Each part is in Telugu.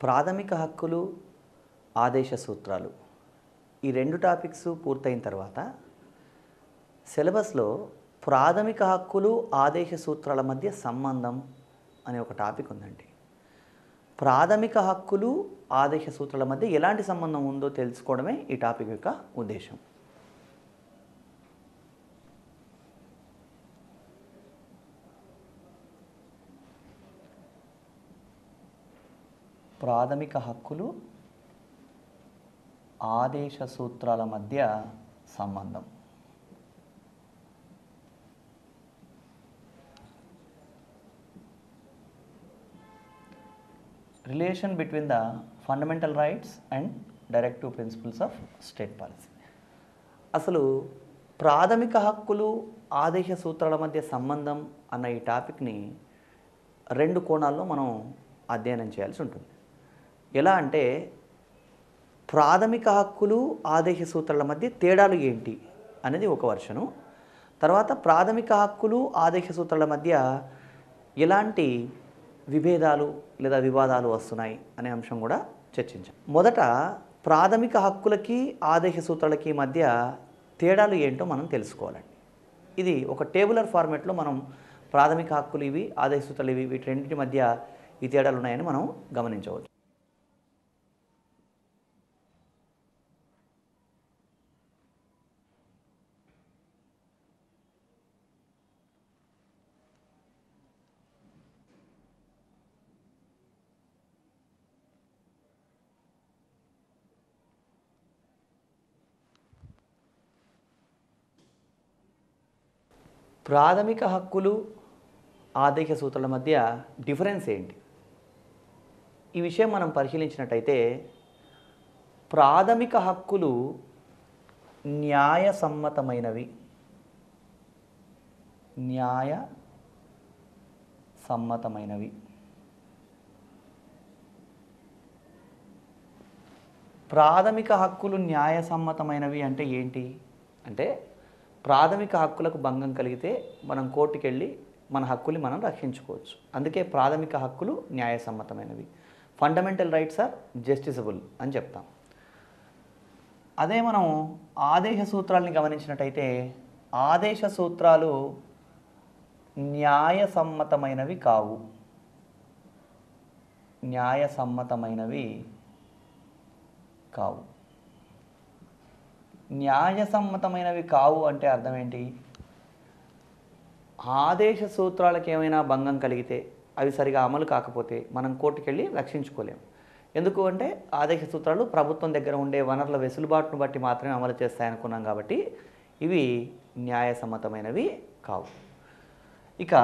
ప్రాథమిక హక్కులు ఆదేశ సూత్రాలు ఈ రెండు టాపిక్స్ పూర్తయిన తర్వాత సిలబస్లో ప్రాథమిక హక్కులు ఆదేశ సూత్రాల మధ్య సంబంధం అనే ఒక టాపిక్ ఉందండి ప్రాథమిక హక్కులు ఆదేశ సూత్రాల మధ్య ఎలాంటి సంబంధం ఉందో తెలుసుకోవడమే ఈ టాపిక్ యొక్క ఉద్దేశం ప్రాథమిక హక్కులు ఆదేశ సూత్రాల మధ్య సంబంధం relation between the fundamental rights and directive principles of state policy అసలు ప్రాథమిక హక్కులు ఆదేశ సూత్రాల మధ్య సంబంధం అన్న ఈ టాపిక్ని రెండు కోణాల్లో మనం అధ్యయనం చేయాల్సి ఉంటుంది ఎలా అంటే ప్రాథమిక హక్కులు ఆదేశ సూత్రాల మధ్య తేడాలు ఏంటి అనేది ఒక వర్షను తర్వాత ప్రాథమిక హక్కులు ఆదేశ సూత్రాల మధ్య ఎలాంటి విభేదాలు లేదా వివాదాలు వస్తున్నాయి అనే అంశం కూడా చర్చించాం మొదట ప్రాథమిక హక్కులకి ఆదేశ సూత్రాలకి మధ్య తేడాలు ఏంటో మనం తెలుసుకోవాలండి ఇది ఒక టేబులర్ ఫార్మేట్లో మనం ప్రాథమిక హక్కులు ఇవి ఆదేశ సూత్రాలు ఇవి వీటి రెండింటి మధ్య ఈ తేడాలు ఉన్నాయని మనం గమనించవచ్చు ప్రాథమిక హక్కులు ఆదేశ సూత్రాల మధ్య డిఫరెన్స్ ఏంటి ఈ విషయం మనం పరిశీలించినట్టయితే ప్రాథమిక హక్కులు న్యాయసమ్మతమైనవి న్యాయ సమ్మతమైనవి ప్రాథమిక హక్కులు న్యాయసమ్మతమైనవి అంటే ఏంటి అంటే ప్రాథమిక హక్కులకు భంగం కలిగితే మనం కోర్టుకి వెళ్ళి మన హక్కుల్ని మనం రక్షించుకోవచ్చు అందుకే ప్రాథమిక హక్కులు న్యాయసమ్మతమైనవి ఫండమెంటల్ రైట్స్ ఆర్ జస్టిసబుల్ అని చెప్తాం అదే మనం ఆదేశ సూత్రాలని గమనించినట్టయితే ఆదేశ సూత్రాలు న్యాయసమ్మతమైనవి కావు న్యాయసమ్మతమైనవి కావు న్యాయసమ్మతమైనవి కావు అంటే అర్థం ఏంటి ఆదేశ సూత్రాలకు ఏమైనా భంగం కలిగితే అవి సరిగా అమలు కాకపోతే మనం కోర్టుకు వెళ్ళి రక్షించుకోలేము ఎందుకు అంటే ఆదేశ సూత్రాలు ప్రభుత్వం దగ్గర ఉండే వనరుల వెసులుబాటును బట్టి మాత్రమే అమలు చేస్తాయనుకున్నాం కాబట్టి ఇవి న్యాయసమ్మతమైనవి కావు ఇక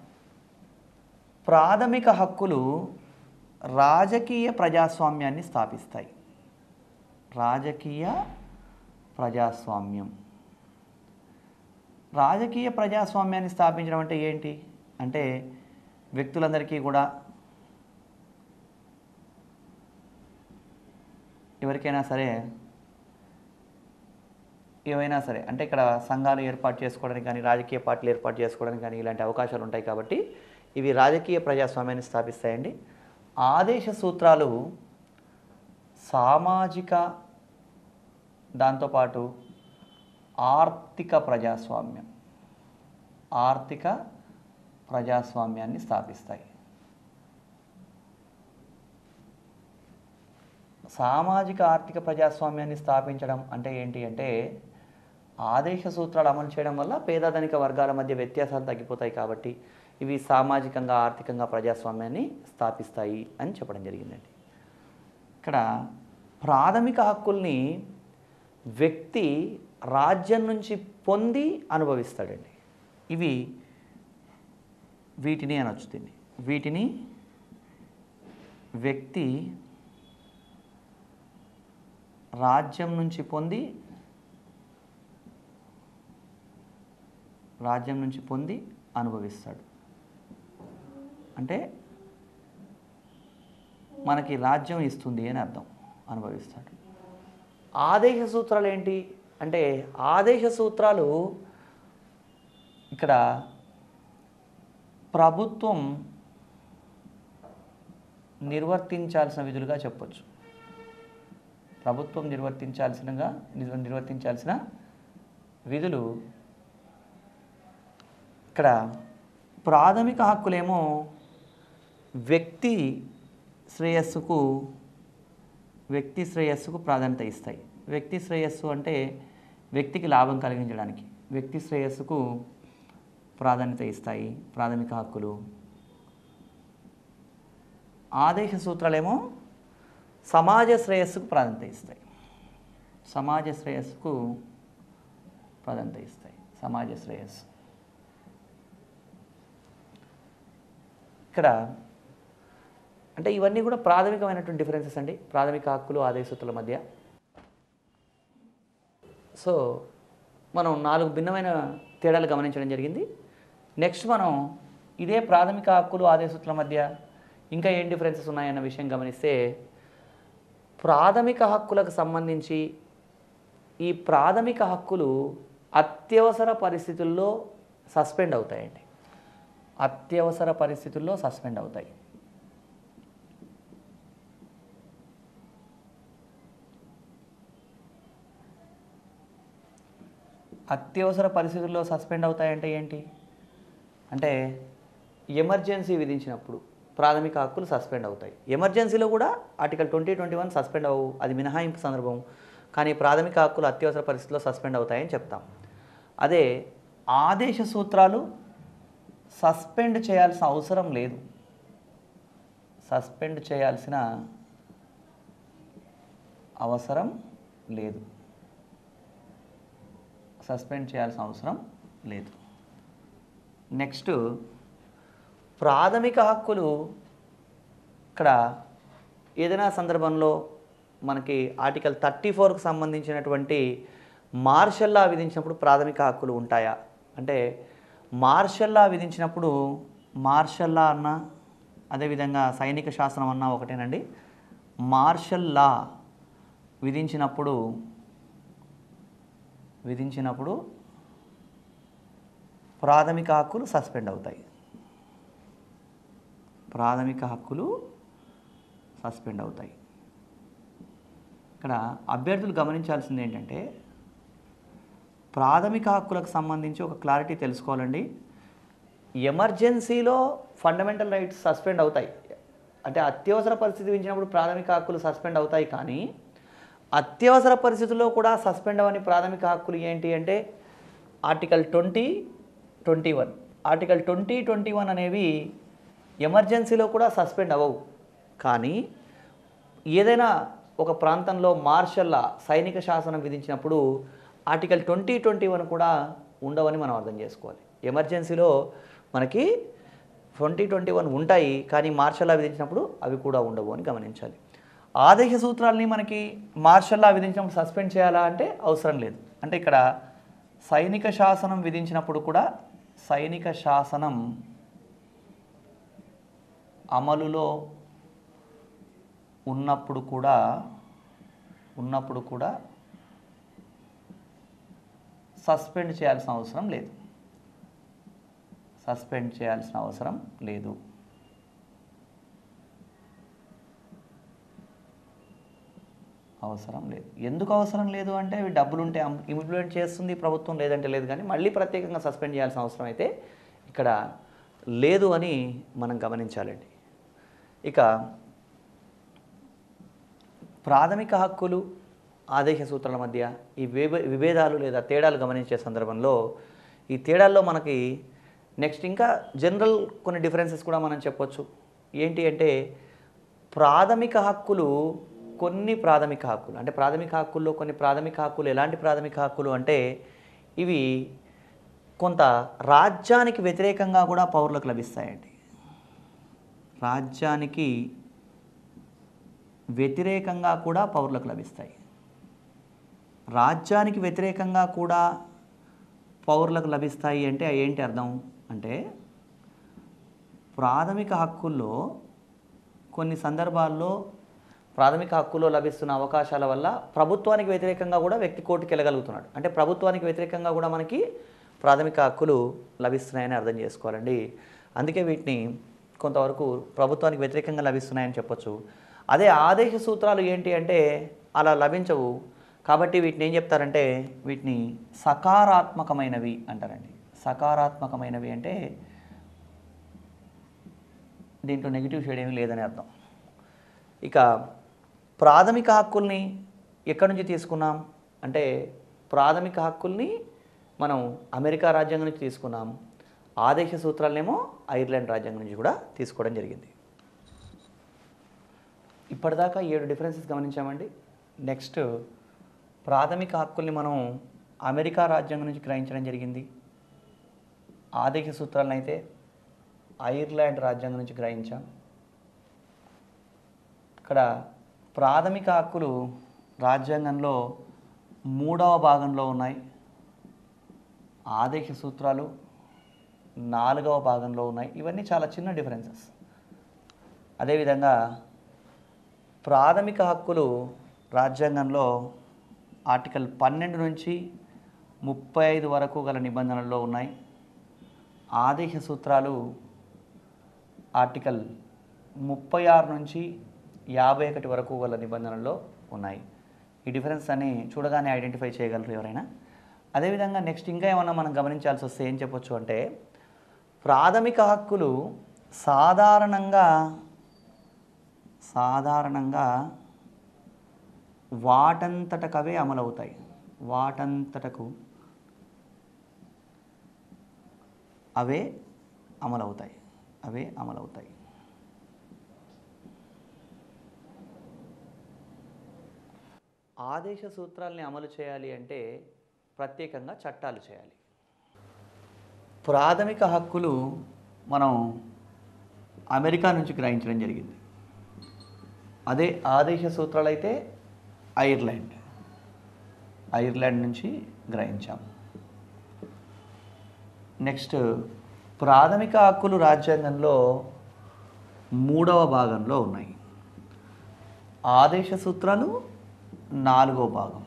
ప్రాథమిక హక్కులు రాజకీయ ప్రజాస్వామ్యాన్ని స్థాపిస్తాయి రాజకీయ ప్రజాస్వామ్యం రాజకీయ ప్రజాస్వామ్యాన్ని స్థాపించడం అంటే ఏంటి అంటే వ్యక్తులందరికీ కూడా ఎవరికైనా సరే ఏవైనా సరే అంటే ఇక్కడ సంఘాలు ఏర్పాటు చేసుకోవడానికి కానీ రాజకీయ పార్టీలు ఏర్పాటు చేసుకోవడానికి కానీ ఇలాంటి అవకాశాలు ఉంటాయి కాబట్టి ఇవి రాజకీయ ప్రజాస్వామ్యాన్ని స్థాపిస్తాయండి ఆదేశ సూత్రాలు సామాజిక దాంతోపాటు ఆర్థిక ప్రజాస్వామ్యం ఆర్థిక ప్రజాస్వామ్యాన్ని స్థాపిస్తాయి సామాజిక ఆర్థిక ప్రజాస్వామ్యాన్ని స్థాపించడం అంటే ఏంటి అంటే ఆదేశ సూత్రాలు అమలు చేయడం వల్ల పేదధనిక వర్గాల మధ్య వ్యత్యాసాలు తగ్గిపోతాయి కాబట్టి ఇవి సామాజికంగా ఆర్థికంగా ప్రజాస్వామ్యాన్ని స్థాపిస్తాయి అని చెప్పడం జరిగిందండి ఇక్కడ ప్రాథమిక హక్కుల్ని వ్యక్తి రాజ్యం నుంచి పొంది అనుభవిస్తాడండి ఇవి వీటిని అనొచ్చు దీన్ని వీటిని వ్యక్తి రాజ్యం నుంచి పొంది రాజ్యం నుంచి పొంది అనుభవిస్తాడు అంటే మనకి రాజ్యం ఇస్తుంది అని అర్థం అనుభవిస్తాడు ఆదేశ సూత్రాలు ఏంటి అంటే ఆదేశ సూత్రాలు ఇక్కడ ప్రభుత్వం నిర్వర్తించాల్సిన విధులుగా చెప్పొచ్చు ప్రభుత్వం నిర్వర్తించాల్సినగా నిర్వ- నిర్వర్తించాల్సిన విధులు ఇక్కడ ప్రాథమిక హక్కులేమో వ్యక్తి శ్రేయస్సుకు వ్యక్తి శ్రేయస్సుకు ప్రాధాన్యత ఇస్తాయి వ్యక్తి శ్రేయస్సు అంటే వ్యక్తికి లాభం కలిగించడానికి వ్యక్తి శ్రేయస్సుకు ప్రాధాన్యత ఇస్తాయి ప్రాథమిక హక్కులు ఆదేశ సూత్రాలేమో సమాజ శ్రేయస్సుకు ప్రాధాన్యత ఇస్తాయి సమాజ శ్రేయస్సుకు ప్రాధాన్యత ఇస్తాయి సమాజ శ్రేయస్సు ఇక్కడ అంటే ఇవన్నీ కూడా ప్రాథమికమైనటువంటి డిఫరెన్సెస్ అండి ప్రాథమిక హక్కులు ఆదేశ సూత్రాల మధ్య సో మనం నాలుగు భిన్నమైన తేడాలు గమనించడం జరిగింది నెక్స్ట్ మనం ఇదే ప్రాథమిక హక్కులు ఆదేశ సూత్రాల మధ్య ఇంకా ఏం డిఫరెన్సెస్ ఉన్నాయన్న విషయం గమనిస్తే ప్రాథమిక హక్కులకు సంబంధించి ఈ ప్రాథమిక హక్కులు అత్యవసర పరిస్థితుల్లో సస్పెండ్ అవుతాయండి అత్యవసర పరిస్థితుల్లో సస్పెండ్ అవుతాయి అత్యవసర పరిస్థితుల్లో సస్పెండ్ అవుతాయంటే ఏంటి అంటే ఎమర్జెన్సీ విధించినప్పుడు ప్రాథమిక హక్కులు సస్పెండ్ అవుతాయి ఎమర్జెన్సీలో కూడా article twenty twenty one suspend అవ్వు అది మినహాయింపు సందర్భం కానీ ప్రాథమిక హక్కులు అత్యవసర పరిస్థితుల్లో సస్పెండ్ అవుతాయని చెప్తాం అదే ఆదేశ సూత్రాలు సస్పెండ్ చేయాల్సిన అవసరం లేదు సస్పెండ్ చేయాల్సిన అవసరం లేదు సస్పెండ్ చేయాల్సిన అవసరం లేదు నెక్స్ట్ ప్రాథమిక హక్కులు ఇక్కడ ఏదైనా సందర్భంలో మనకి ఆర్టికల్ థర్టీ ఫోర్కి సంబంధించినటువంటి మార్షల్లా విధించినప్పుడు ప్రాథమిక హక్కులు ఉంటాయా అంటే మార్షల్లా విధించినప్పుడు మార్షల్లా అన్న అదేవిధంగా సైనిక శాసనం అన్న ఒకటేనండి మార్షల్ లా విధించినప్పుడు విధించినప్పుడు ప్రాథమిక హక్కులు సస్పెండ్ అవుతాయి ప్రాథమిక హక్కులు సస్పెండ్ అవుతాయి ఇక్కడ అభ్యర్థులు గమనించాల్సింది ఏంటంటే ప్రాథమిక హక్కులకు సంబంధించి ఒక క్లారిటీ తెలుసుకోవాలండి ఎమర్జెన్సీలో ఫండమెంటల్ రైట్స్ సస్పెండ్ అవుతాయి అంటే అత్యవసర పరిస్థితి విధించినప్పుడు ప్రాథమిక హక్కులు సస్పెండ్ అవుతాయి కానీ అత్యవసర పరిస్థితుల్లో కూడా సస్పెండ్ అవని ప్రాథమిక హక్కులు ఏంటి అంటే article twenty twenty one article twenty twenty one అనేవి ఎమర్జెన్సీలో కూడా సస్పెండ్ అవ్వవు కానీ ఏదైనా ఒక ప్రాంతంలో మార్షల్లా సైనిక శాసనం విధించినప్పుడు ఆర్టికల్ ట్వంటీ ట్వంటీ వన్ కూడా ఉండవని మనం అర్థం చేసుకోవాలి ఎమర్జెన్సీలో మనకి ట్వంటీ ట్వంటీ వన్ ఉంటాయి కానీ మార్షల్లా విధించినప్పుడు అవి కూడా ఉండవు అని గమనించాలి ఆదేశ సూత్రాలని మనకి మార్షల్లా విధించినప్పుడు సస్పెండ్ చేయాలా అంటే అవసరం లేదు అంటే ఇక్కడ సైనిక శాసనం విధించినప్పుడు కూడా సైనిక శాసనం అమలులో ఉన్నప్పుడు కూడా ఉన్నప్పుడు కూడా సస్పెండ్ చేయాల్సిన అవసరం లేదు సస్పెండ్ చేయాల్సిన అవసరం లేదు అవసరం లేదు ఎందుకు అవసరం లేదు అంటే అవి డబ్బులు ఉంటే ఇంప్లిమెంట్ చేస్తుంది ప్రభుత్వం లేదంటే లేదు కానీ మళ్ళీ ప్రత్యేకంగా సస్పెండ్ చేయాల్సిన అవసరం అయితే ఇక్కడ లేదు అని మనం గమనించాలండి ఇక ప్రాథమిక హక్కులు ఆదేశ సూత్రాల మధ్య ఈ విభే విభేదాలు లేదా తేడాలు గమనించే సందర్భంలో ఈ తేడాల్లో మనకి నెక్స్ట్ ఇంకా జనరల్ కొన్ని డిఫరెన్సెస్ కూడా మనం చెప్పొచ్చు ఏంటి అంటే ప్రాథమిక హక్కులు కొన్ని ప్రాథమిక హక్కులు అంటే ప్రాథమిక హక్కుల్లో కొన్ని ప్రాథమిక హక్కులు ఎలాంటి ప్రాథమిక హక్కులు అంటే ఇవి కొంత రాజ్యానికి వ్యతిరేకంగా కూడా పౌరులకు లభిస్తాయండి రాజ్యానికి వ్యతిరేకంగా కూడా పౌరులకు లభిస్తాయి రాజ్యానికి వ్యతిరేకంగా కూడా పౌరులకు లభిస్తాయి అంటే ఏంటి అర్థం అంటే ప్రాథమిక హక్కుల్లో కొన్ని సందర్భాల్లో ప్రాథమిక హక్కుల్లో లభిస్తున్న అవకాశాల వల్ల ప్రభుత్వానికి వ్యతిరేకంగా కూడా వ్యక్తి కోర్టుకి వెళ్ళగలుగుతున్నాడు అంటే ప్రభుత్వానికి వ్యతిరేకంగా కూడా మనకి ప్రాథమిక హక్కులు లభిస్తున్నాయని అర్థం చేసుకోవాలండి అందుకే వీటిని కొంతవరకు ప్రభుత్వానికి వ్యతిరేకంగా లభిస్తున్నాయని చెప్పొచ్చు అదే ఆదేశ సూత్రాలు ఏంటి అంటే అలా లభించవు కాబట్టి వీటిని ఏం చెప్తారంటే వీటిని సకారాత్మకమైనవి అంటారండి సకారాత్మకమైనవి అంటే దీంట్లో నెగిటివ్ షేడ్ ఏమీ లేదని అర్థం ఇక ప్రాథమిక హక్కుల్ని ఎక్కడి నుంచి తీసుకున్నాం అంటే ప్రాథమిక హక్కుల్ని మనం అమెరికా రాజ్యాంగం నుంచి తీసుకున్నాం ఆదేశ సూత్రాలనేమో ఐర్లాండ్ రాజ్యాంగం నుంచి కూడా తీసుకోవడం జరిగింది ఇప్పటిదాకా ఏడు డిఫరెన్సెస్ గమనించామండి నెక్స్ట్ ప్రాథమిక హక్కుల్ని మనం అమెరికా రాజ్యాంగం నుంచి గ్రహించడం జరిగింది ఆదేశ సూత్రాలను అయితే ఐర్లాండ్ రాజ్యాంగం నుంచి గ్రహించాం ఇక్కడ ప్రాథమిక హక్కులు రాజ్యాంగంలో మూడవ భాగంలో ఉన్నాయి ఆదేశ సూత్రాలు నాలుగవ భాగంలో ఉన్నాయి ఇవన్నీ చాలా చిన్న డిఫరెన్సెస్ అదేవిధంగా ప్రాథమిక హక్కులు రాజ్యాంగంలో ఆర్టికల్ పన్నెండు నుంచి ముప్పై ఐదు వరకు గల నిబంధనల్లో ఉన్నాయి ఆదేశ సూత్రాలు ఆర్టికల్ ముప్పై ఆరు నుంచి యాభై ఒకటి వరకు గల నిబంధనల్లో ఉన్నాయి ఈ డిఫరెన్స్ అని చూడగానే ఐడెంటిఫై చేయగలరు ఎవరైనా అదేవిధంగా నెక్స్ట్ ఇంకా ఏమన్నా మనం గమనించాల్సి వస్తే ఏం చెప్పొచ్చు అంటే ప్రాథమిక హక్కులు సాధారణంగా సాధారణంగా వాటంతటకవే అమలవుతాయి వాటంతటకు అవే అమలవుతాయి అవే అమలవుతాయి ఆదేశ సూత్రాల్ని అమలు చేయాలి అంటే ప్రత్యేకంగా చట్టాలు చేయాలి ప్రాథమిక హక్కులు మనం అమెరికా నుంచి గ్రహించడం జరిగింది అదే ఆదేశ సూత్రాలు అయితే ఐర్లాండ్ ఐర్లాండ్ నుంచి గ్రహించాం నెక్స్ట్ ప్రాథమిక హక్కులు రాజ్యాంగంలో మూడవ భాగంలో ఉన్నాయి ఆదేశ సూత్రాలు నాలుగో భాగం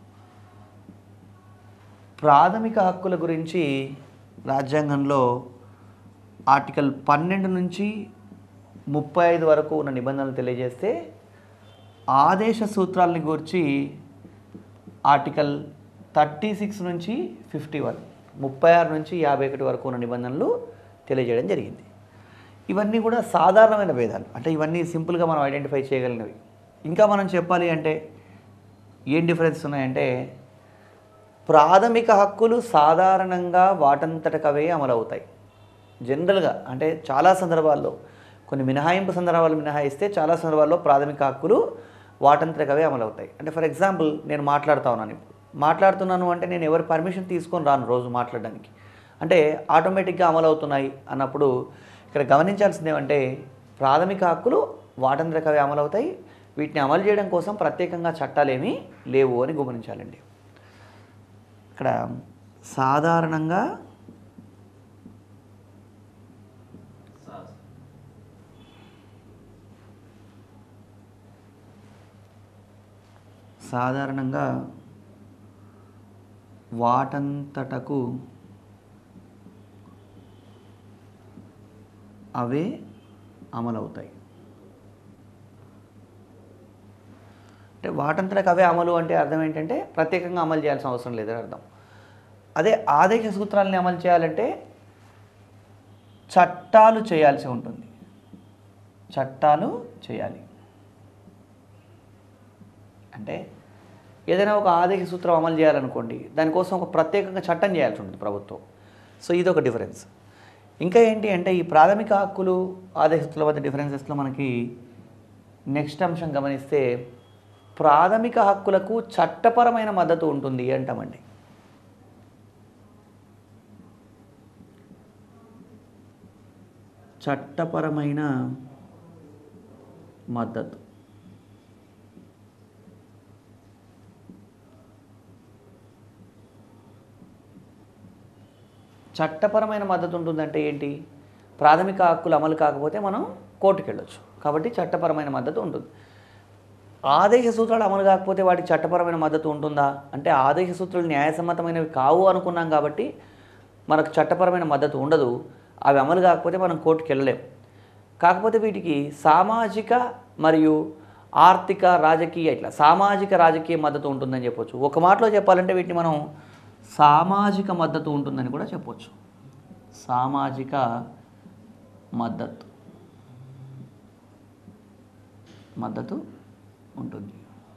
ప్రాథమిక హక్కుల గురించి రాజ్యాంగంలో ఆర్టికల్ పన్నెండు నుంచి ముప్పై ఐదు వరకు ఉన్న నిబంధనలు తెలియజేస్తే ఆదేశ సూత్రాలని గురించి ఆర్టికల్ థర్టీ సిక్స్ నుంచి ఫిఫ్టీ వన్ ముప్పై ఆరు నుంచి యాభై ఒకటి వరకు ఉన్న నిబంధనలు తెలియజేయడం జరిగింది ఇవన్నీ కూడా సాధారణమైన భేదాలు అంటే ఇవన్నీ సింపుల్గా మనం ఐడెంటిఫై చేయగలిగినవి ఇంకా మనం చెప్పాలి అంటే ఏం డిఫరెన్స్ ఉన్నాయంటే ప్రాథమిక హక్కులు సాధారణంగా వాటంతటకవే అమలవుతాయి జనరల్గా అంటే చాలా సందర్భాల్లో కొన్ని మినహాయింపు సందర్భాలు మినహాయిస్తే చాలా సందర్భాల్లో ప్రాథమిక హక్కులు వాటంతటకవే అమలవుతాయి అంటే ఫర్ ఎగ్జాంపుల్ నేను మాట్లాడుతా ఉన్నాను ఇప్పుడు మాట్లాడుతున్నాను అంటే నేను ఎవరి పర్మిషన్ తీసుకొని రాను రోజు మాట్లాడడానికి అంటే ఆటోమేటిక్గా అమలవుతున్నాయి అన్నప్పుడు ఇక్కడ గమనించాల్సింది ఏమంటే ప్రాథమిక హక్కులు వాటంతటకవే అమలవుతాయి వీటిని అమలు చేయడం కోసం ప్రత్యేకంగా చట్టాలు ఏమీ లేవు అని గమనించాలండి ఇక్కడ సాధారణంగా సాధారణంగా వాటంతటకు అవే అమలవుతాయి అంటే వాటంతటకు అవే అమలు అంటే అర్థం ఏంటంటే ప్రత్యేకంగా అమలు చేయాల్సిన అవసరం లేదని అర్థం అదే ఆదేశ సూత్రాలని అమలు చేయాలంటే చట్టాలు చేయాల్సి ఉంటుంది చట్టాలు చేయాలి అంటే ఏదైనా ఒక ఆదేశ సూత్రం అమలు చేయాలనుకోండి దానికోసం ఒక ప్రత్యేకంగా చట్టం చేయాల్సి ఉంటుంది ప్రభుత్వం సో ఇది ఒక డిఫరెన్స్ ఇంకా ఏంటి అంటే ఈ ప్రాథమిక హక్కులు ఆదేశ సూత్రాల మధ్య డిఫరెన్సెస్లో మనకి నెక్స్ట్ అంశం గమనిస్తే ప్రాథమిక హక్కులకు చట్టపరమైన మద్దతు ఉంటుంది అంటామండి చట్టపరమైన మద్దతు చట్టపరమైన మద్దతు ఉంటుందంటే ఏంటి ప్రాథమిక హక్కులు అమలు కాకపోతే మనం కోర్టుకు వెళ్ళొచ్చు కాబట్టి చట్టపరమైన మద్దతు ఉంటుంది ఆదేశ సూత్రాలు అమలు కాకపోతే వాటికి చట్టపరమైన మద్దతు ఉంటుందా అంటే ఆదేశ సూత్రాలు న్యాయసమ్మతమైనవి కావు అనుకున్నాం కాబట్టి మనకు చట్టపరమైన మద్దతు ఉండదు అవి అమలు కాకపోతే మనం కోర్టుకు వెళ్ళలేం కాకపోతే వీటికి సామాజిక మరియు ఆర్థిక రాజకీయ ఇట్లా సామాజిక రాజకీయ మద్దతు ఉంటుందని చెప్పొచ్చు ఒక మాటలో చెప్పాలంటే వీటిని మనం సామాజిక మద్దతు ఉంటుందని కూడా చెప్పొచ్చు సామాజిక మద్దతు మద్దతు ఉంటుంది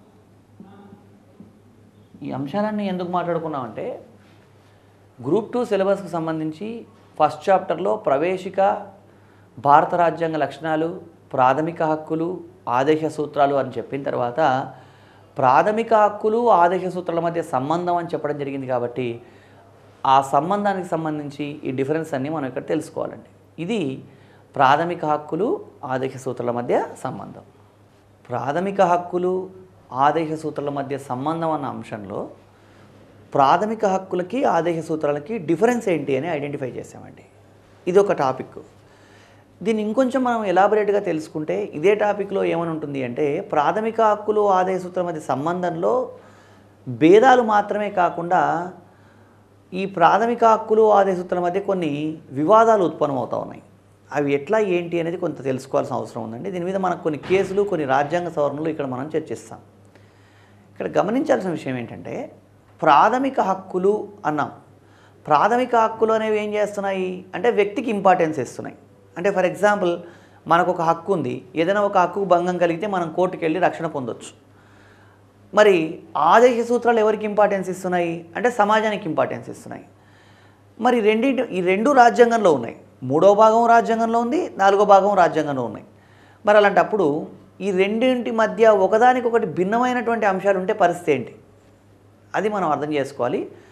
ఈ అంశాలన్నీ ఎందుకు మాట్లాడుకున్నామంటే గ్రూప్ టూ సిలబస్కి సంబంధించి ఫస్ట్ చాప్టర్లో ప్రవేశిక భారత రాజ్యాంగ లక్షణాలు ప్రాథమిక హక్కులు ఆదేశ సూత్రాలు అని చెప్పిన తర్వాత ప్రాథమిక హక్కులు ఆదేశ సూత్రాల మధ్య సంబంధం అని చెప్పడం జరిగింది కాబట్టి ఆ సంబంధానికి సంబంధించి ఈ డిఫరెన్స్ అన్నీ మనం ఇక్కడ తెలుసుకోవాలండి ఇది ప్రాథమిక హక్కులు ఆదేశ సూత్రాల మధ్య సంబంధం ప్రాథమిక హక్కులు ఆదేశ సూత్రాల మధ్య సంబంధం అన్న అంశంలో ప్రాథమిక హక్కులకి ఆదేశ సూత్రాలకి డిఫరెన్స్ ఏంటి అని ఐడెంటిఫై చేసామండి ఇది ఒక టాపిక్ దీన్ని ఇంకొంచెం మనం ఎలాబొరేట్గా తెలుసుకుంటే ఇదే టాపిక్లో ఏమని ఉంటుంది అంటే ప్రాథమిక హక్కులు ఆదేశ సూత్రాల మధ్య సంబంధంలో భేదాలు మాత్రమే కాకుండా ఈ ప్రాథమిక హక్కులు ఆదేశ సూత్రాల మధ్య కొన్ని వివాదాలు ఉత్పన్నమవుతూ ఉన్నాయి అవి ఎట్లా ఏంటి అనేది కొంత తెలుసుకోవాల్సిన అవసరం ఉందండి దీని మీద మనకు కొన్ని కేసులు కొన్ని రాజ్యాంగ సవరణలు ఇక్కడ మనం చర్చిస్తాం ఇక్కడ గమనించాల్సిన విషయం ఏంటంటే ప్రాథమిక హక్కులు అన్నాం ప్రాథమిక హక్కులు అనేవి ఏం చేస్తున్నాయి అంటే వ్యక్తికి ఇంపార్టెన్స్ ఇస్తున్నాయి అంటే ఫర్ ఎగ్జాంపుల్ మనకు ఒక హక్కు ఉంది ఏదైనా ఒక హక్కుకు భంగం కలిగితే మనం కోర్టుకు వెళ్ళి రక్షణ పొందొచ్చు మరి ఆదేశ సూత్రాలు ఎవరికి ఇంపార్టెన్స్ ఇస్తున్నాయి అంటే సమాజానికి ఇంపార్టెన్స్ ఇస్తున్నాయి మరి రెండింటి ఈ రెండు రాజ్యాంగంలో ఉన్నాయి మూడో భాగం రాజ్యాంగంలో ఉంది నాలుగో భాగం రాజ్యాంగంలో ఉన్నాయి మరి అలాంటప్పుడు ఈ రెండింటి మధ్య ఒకదానికొకటి భిన్నమైనటువంటి అంశాలు ఉంటే పరిస్థితి ఏంటి అది మనం అర్థం చేసుకోవాలి